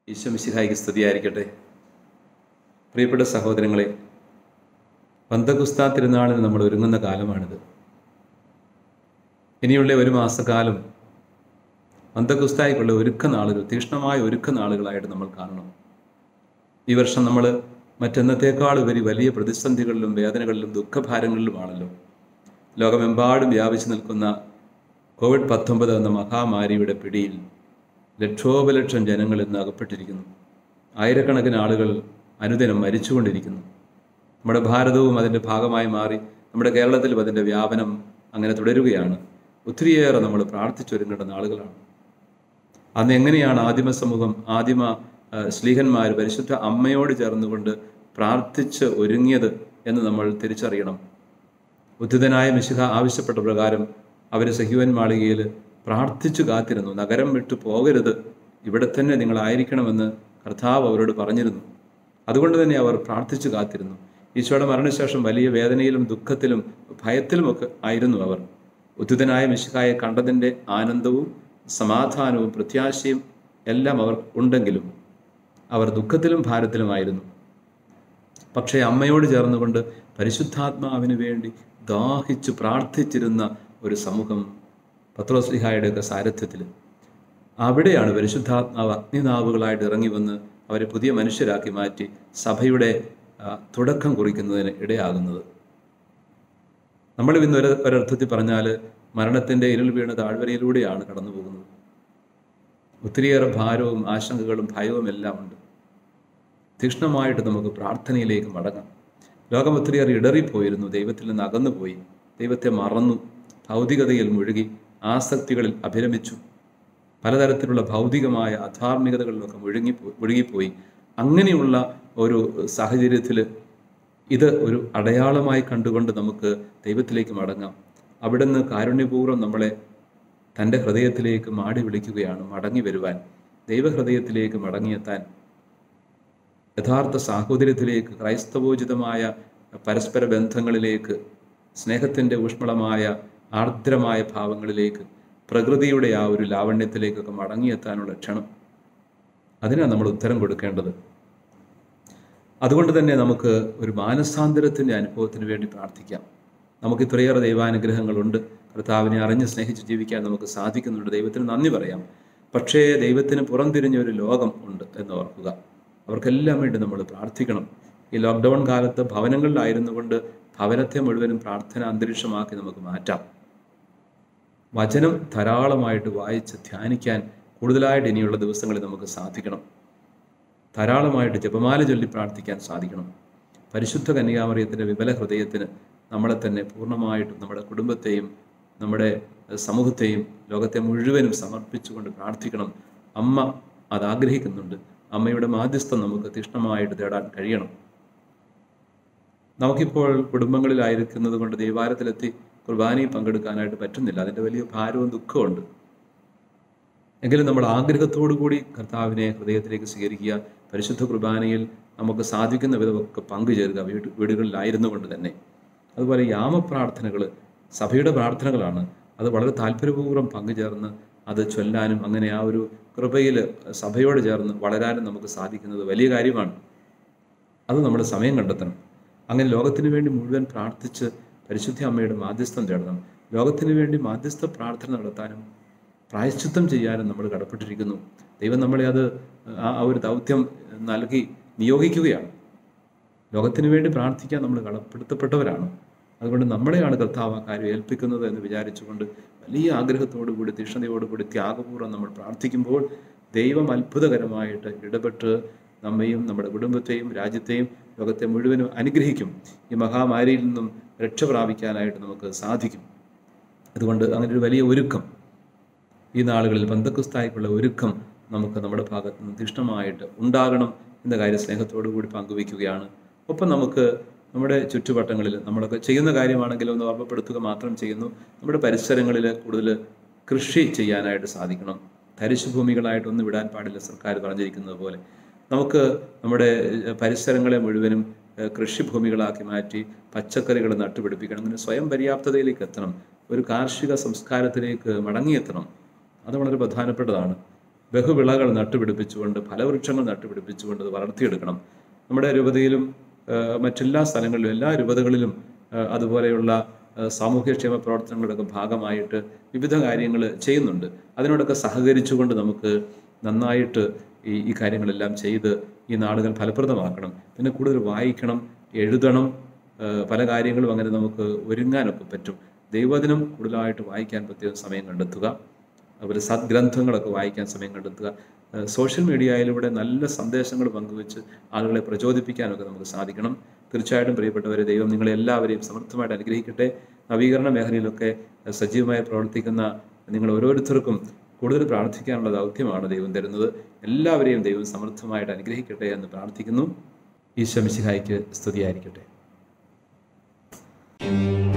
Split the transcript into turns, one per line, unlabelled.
ഈശോ മിശിഹായിക്ക് സ്തുതിയായിരിക്കട്ടെ പ്രിയപ്പെട്ട സഹോദരങ്ങളെ പന്തകുസ്താ തിരുനാളിന് നമ്മൾ ഒരുങ്ങുന്ന കാലമാണിത് ഇനിയുള്ള ഒരു മാസക്കാലം പന്തകുസ്തായ്ക്കുള്ള ഒരുക്ക നാളുകൾ തീക്ഷ്ണമായ ഒരുക്ക നാളുകളായിട്ട് നമ്മൾ കാണണം ഈ വർഷം നമ്മൾ മറ്റെന്നത്തേക്കാൾ ഉപരി വലിയ പ്രതിസന്ധികളിലും വേദനകളിലും ദുഃഖഭാരങ്ങളിലുമാണല്ലോ ലോകമെമ്പാടും വ്യാപിച്ചു നിൽക്കുന്ന കോവിഡ് പത്തൊമ്പത് എന്ന മഹാമാരിയുടെ പിടിയിൽ ലക്ഷോപലക്ഷം ജനങ്ങൾ ഇന്ന് അകപ്പെട്ടിരിക്കുന്നു ആയിരക്കണക്കിന് ആളുകൾ അനുദിനം മരിച്ചുകൊണ്ടിരിക്കുന്നു നമ്മുടെ ഭാരതവും അതിൻ്റെ ഭാഗമായി മാറി നമ്മുടെ കേരളത്തിലും അതിൻ്റെ വ്യാപനം അങ്ങനെ തുടരുകയാണ് ഒത്തിരിയേറെ നമ്മൾ പ്രാർത്ഥിച്ചൊരുങ്ങേണ്ട നാളുകളാണ് അന്ന് എങ്ങനെയാണ് ആദിമ സമൂഹം ആദിമ ശ്ലീഹന്മാർ പരിശുദ്ധ അമ്മയോട് ചേർന്നുകൊണ്ട് പ്രാർത്ഥിച്ച് ഒരുങ്ങിയത് എന്ന് നമ്മൾ തിരിച്ചറിയണം ഉദ്ധിതനായ മിശിഹ ആവശ്യപ്പെട്ട പ്രകാരം അവർ സഹ്യുവൻ മാളികയിൽ പ്രാർത്ഥിച്ചു കാത്തിരുന്നു നഗരം വിട്ടു പോകരുത് ഇവിടെ തന്നെ നിങ്ങളായിരിക്കണമെന്ന് കർത്താവ് അവരോട് പറഞ്ഞിരുന്നു അതുകൊണ്ട് തന്നെ അവർ പ്രാർത്ഥിച്ചു കാത്തിരുന്നു ഈശോയുടെ മരണശേഷം വലിയ വേദനയിലും ദുഃഖത്തിലും ഭയത്തിലുമൊക്കെ ആയിരുന്നു അവർ ഉദ്ധിതനായ മിശിഹായെ കണ്ടതിൻ്റെ ആനന്ദവും സമാധാനവും പ്രത്യാശയും എല്ലാം അവർ ഉണ്ടെങ്കിലും അവർ ദുഃഖത്തിലും ഭാരത്തിലുമായിരുന്നു പക്ഷേ അമ്മയോട് ചേർന്നുകൊണ്ട് പരിശുദ്ധാത്മാവിന് വേണ്ടി ദാഹിച്ചു പ്രാർത്ഥിച്ചിരുന്ന ഒരു സമൂഹം പത്രോസ്ലിഹായുടെയൊക്കെ സാരഥ്യത്തിൽ അവിടെയാണ് പരിശുദ്ധാത്മാവ് അഗ്നിനാവുകളായിട്ട് ഇറങ്ങി വന്ന് അവരെ പുതിയ മനുഷ്യരാക്കി മാറ്റി സഭയുടെ തുടക്കം കുറിക്കുന്നതിന് ഇടയാകുന്നത് നമ്മൾ ഇന്ന് ഒരു ഒരർത്ഥത്തിൽ പറഞ്ഞാൽ മരണത്തിൻ്റെ ഇരുൾ വീണ താഴ്വരയിലൂടെയാണ് കടന്നു പോകുന്നത് ഒത്തിരിയേറെ ഭാരവും ആശങ്കകളും ഭയവും എല്ലാം ഉണ്ട് തീക്ഷ്ണമായിട്ട് നമുക്ക് പ്രാർത്ഥനയിലേക്ക് മടങ്ങാം ലോകം ഒത്തിരിയേറെ ഇടറിപ്പോയിരുന്നു ദൈവത്തിൽ നിന്ന് അകന്നുപോയി ദൈവത്തെ മറന്നു ഭൗതികതയിൽ മുഴുകി ആസക്തികളിൽ അഭിരമിച്ചു പലതരത്തിലുള്ള ഭൗതികമായ അധാർമികതകളിലൊക്കെ മുഴുങ്ങിപ്പോ മുഴുകിപ്പോയി അങ്ങനെയുള്ള ഒരു സാഹചര്യത്തിൽ ഇത് ഒരു അടയാളമായി കണ്ടുകൊണ്ട് നമുക്ക് ദൈവത്തിലേക്ക് മടങ്ങാം അവിടുന്ന് കാരുണ്യപൂർവ്വം നമ്മളെ തൻ്റെ ഹൃദയത്തിലേക്ക് മാടി വിളിക്കുകയാണ് മടങ്ങി വരുവാൻ ദൈവഹൃദയത്തിലേക്ക് മടങ്ങിയെത്താൻ യഥാർത്ഥ സാഹോദര്യത്തിലേക്ക് ക്രൈസ്തവോചിതമായ പരസ്പര ബന്ധങ്ങളിലേക്ക് സ്നേഹത്തിൻ്റെ ഊഷ്മളമായ ആർദ്രമായ ഭാവങ്ങളിലേക്ക് പ്രകൃതിയുടെ ആ ഒരു ലാവണ്യത്തിലേക്കൊക്കെ മടങ്ങിയെത്താനുള്ള ക്ഷണം അതിനാണ് നമ്മൾ ഉത്തരം കൊടുക്കേണ്ടത് അതുകൊണ്ട് തന്നെ നമുക്ക് ഒരു മാനസാന്തരത്തിൻ്റെ അനുഭവത്തിന് വേണ്ടി പ്രാർത്ഥിക്കാം നമുക്ക് ഇത്രയേറെ ദൈവാനുഗ്രഹങ്ങളുണ്ട് കർത്താവിനെ അറിഞ്ഞ് സ്നേഹിച്ച് ജീവിക്കാൻ നമുക്ക് സാധിക്കുന്നുണ്ട് ദൈവത്തിന് നന്ദി പറയാം പക്ഷേ ദൈവത്തിന് പുറംതിരിഞ്ഞ ഒരു ലോകം ഉണ്ട് എന്ന് ഓർക്കുക അവർക്കെല്ലാം വേണ്ടി നമ്മൾ പ്രാർത്ഥിക്കണം ഈ ലോക്ക്ഡൗൺ കാലത്ത് ഭവനങ്ങളിലായിരുന്നു കൊണ്ട് ഭവനത്തെ മുഴുവനും പ്രാർത്ഥന അന്തരീക്ഷമാക്കി നമുക്ക് മാറ്റാം വചനം ധാരാളമായിട്ട് വായിച്ച് ധ്യാനിക്കാൻ കൂടുതലായിട്ട് ഇനിയുള്ള ദിവസങ്ങളിൽ നമുക്ക് സാധിക്കണം ധാരാളമായിട്ട് ജപമാല ചൊല്ലി പ്രാർത്ഥിക്കാൻ സാധിക്കണം പരിശുദ്ധ കന്യാമറിയത്തിൻ്റെ വിമല ഹൃദയത്തിന് നമ്മളെ തന്നെ പൂർണ്ണമായിട്ടും നമ്മുടെ കുടുംബത്തെയും നമ്മുടെ സമൂഹത്തെയും ലോകത്തെ മുഴുവനും സമർപ്പിച്ചുകൊണ്ട് പ്രാർത്ഥിക്കണം അമ്മ അത് ആഗ്രഹിക്കുന്നുണ്ട് അമ്മയുടെ മാധ്യസ്ഥം നമുക്ക് തീഷ്ണമായിട്ട് തേടാൻ കഴിയണം നമുക്കിപ്പോൾ കുടുംബങ്ങളിലായിരിക്കുന്നത് കൊണ്ട് ദൈവാലയത്തിലെത്തി കുർബാനയിൽ പങ്കെടുക്കാനായിട്ട് പറ്റുന്നില്ല അതിൻ്റെ വലിയ ഭാരവും ദുഃഖമുണ്ട് എങ്കിലും നമ്മൾ ആഗ്രഹത്തോടു കൂടി കർത്താവിനെ ഹൃദയത്തിലേക്ക് സ്വീകരിക്കുക പരിശുദ്ധ കുർബാനയിൽ നമുക്ക് സാധിക്കുന്ന വിധമൊക്കെ പങ്കുചേരുക വീട് വീടുകളിലായിരുന്നു കൊണ്ട് തന്നെ അതുപോലെ യാമപ്രാർത്ഥനകൾ സഭയുടെ പ്രാർത്ഥനകളാണ് അത് വളരെ താല്പര്യപൂർവ്വം പങ്കുചേർന്ന് അത് ചൊല്ലാനും അങ്ങനെ ആ ഒരു കൃപയിൽ സഭയോട് ചേർന്ന് വളരാനും നമുക്ക് സാധിക്കുന്നത് വലിയ കാര്യമാണ് അത് നമ്മൾ സമയം കണ്ടെത്തണം അങ്ങനെ ലോകത്തിന് വേണ്ടി മുഴുവൻ പ്രാർത്ഥിച്ച് പരിശുദ്ധ അമ്മയുടെ മാധ്യസ്ഥം തേടണം ലോകത്തിന് വേണ്ടി മാധ്യസ്ഥ പ്രാർത്ഥന നടത്താനും പ്രായശ്ചിത്തം ചെയ്യാനും നമ്മൾ കടപ്പെട്ടിരിക്കുന്നു ദൈവം നമ്മളെ അത് ആ ഒരു ദൗത്യം നൽകി നിയോഗിക്കുകയാണ് ലോകത്തിന് വേണ്ടി പ്രാർത്ഥിക്കാൻ നമ്മൾ കടപ്പെടുത്തപ്പെട്ടവരാണ് അതുകൊണ്ട് നമ്മളെയാണ് കർത്താവ് ആ കാര്യം ഏൽപ്പിക്കുന്നത് എന്ന് വിചാരിച്ചുകൊണ്ട് വലിയ ആഗ്രഹത്തോടുകൂടി തീഷ്ണതയോടുകൂടി ത്യാഗപൂർവ്വം നമ്മൾ പ്രാർത്ഥിക്കുമ്പോൾ ദൈവം അത്ഭുതകരമായിട്ട് ഇടപെട്ട് നമ്മയും നമ്മുടെ കുടുംബത്തെയും രാജ്യത്തെയും ലോകത്തെ മുഴുവനും അനുഗ്രഹിക്കും ഈ മഹാമാരിയിൽ നിന്നും രക്ഷ പ്രാപിക്കാനായിട്ട് നമുക്ക് സാധിക്കും അതുകൊണ്ട് അങ്ങനെ ഒരു വലിയ ഒരുക്കം ഈ നാളുകളിൽ ബന്ധക്കുസ്തായ്ക്കുള്ള ഒരുക്കം നമുക്ക് നമ്മുടെ ഭാഗത്ത് നിന്ന് തീഷ്ണമായിട്ട് ഉണ്ടാകണം എന്ന കാര്യം സ്നേഹത്തോടു കൂടി പങ്കുവയ്ക്കുകയാണ് ഒപ്പം നമുക്ക് നമ്മുടെ ചുറ്റുവട്ടങ്ങളിൽ നമ്മളൊക്കെ ചെയ്യുന്ന കാര്യമാണെങ്കിലും ഒന്ന് ഓർമ്മപ്പെടുത്തുക മാത്രം ചെയ്യുന്നു നമ്മുടെ പരിസരങ്ങളിൽ കൂടുതൽ കൃഷി ചെയ്യാനായിട്ട് സാധിക്കണം തരിശുഭൂമികളായിട്ടൊന്നും വിടാൻ പാടില്ല സർക്കാർ പറഞ്ഞിരിക്കുന്നത് പോലെ നമുക്ക് നമ്മുടെ പരിസരങ്ങളെ മുഴുവനും കൃഷിഭൂമികളാക്കി മാറ്റി പച്ചക്കറികൾ നട്ടുപിടിപ്പിക്കണം അങ്ങനെ സ്വയം പര്യാപ്തതയിലേക്ക് എത്തണം ഒരു കാർഷിക സംസ്കാരത്തിലേക്ക് മടങ്ങിയെത്തണം അത് വളരെ പ്രധാനപ്പെട്ടതാണ് ബഹുവിളകൾ നട്ടുപിടിപ്പിച്ചുകൊണ്ട് ഫലവൃക്ഷങ്ങൾ നട്ടുപിടിപ്പിച്ചുകൊണ്ട് അത് വളർത്തിയെടുക്കണം നമ്മുടെ രൂപതയിലും ആ, മറ്റെല്ലാ സ്ഥലങ്ങളിലും എല്ലാ രൂപതകളിലും ആ, അതുപോലെയുള്ള ആ, സാമൂഹ്യക്ഷേമ പ്രവർത്തനങ്ങളുടെയൊക്കെ ഭാഗമായിട്ട് വിവിധ കാര്യങ്ങൾ ചെയ്യുന്നുണ്ട് അതിനോടൊക്കെ സഹകരിച്ചുകൊണ്ട് നമുക്ക് നന്നായിട്ട് ഈ ഈ കാര്യങ്ങളെല്ലാം ചെയ്ത് ഈ നാടുകൾ ഫലപ്രദമാക്കണം പിന്നെ കൂടുതൽ വായിക്കണം എഴുതണം ആ, പല കാര്യങ്ങളും അങ്ങനെ നമുക്ക് ഒരുങ്ങാനൊക്കെ പറ്റും ദൈവദിനം കൂടുതലായിട്ട് വായിക്കാൻ പ്രത്യേകം സമയം കണ്ടെത്തുക അതുപോലെ സദ്ഗ്രന്ഥങ്ങളൊക്കെ വായിക്കാൻ സമയം കണ്ടെത്തുക ഏഹ് സോഷ്യൽ മീഡിയയിലൂടെ നല്ല സന്ദേശങ്ങൾ പങ്കുവെച്ച് ആളുകളെ പ്രചോദിപ്പിക്കാനൊക്കെ നമുക്ക് സാധിക്കണം തീർച്ചയായിട്ടും പ്രിയപ്പെട്ടവരെ ദൈവം നിങ്ങളെ എല്ലാവരെയും സമർത്ഥമായിട്ട് അനുഗ്രഹിക്കട്ടെ നവീകരണ മേഖലയിലൊക്കെ ഏഹ് സജീവമായി പ്രവർത്തിക്കുന്ന നിങ്ങൾ ഓരോരുത്തർക്കും കൂടുതൽ പ്രാർത്ഥിക്കാനുള്ള ദൗത്യമാണ് ദൈവം തരുന്നത് എല്ലാവരെയും ദൈവം സമർത്ഥമായിട്ട് അനുഗ്രഹിക്കട്ടെ എന്ന് പ്രാർത്ഥിക്കുന്നു ഈശ്വമിശിഹായ്ക്ക് സ്തുതിയായിരിക്കട്ടെ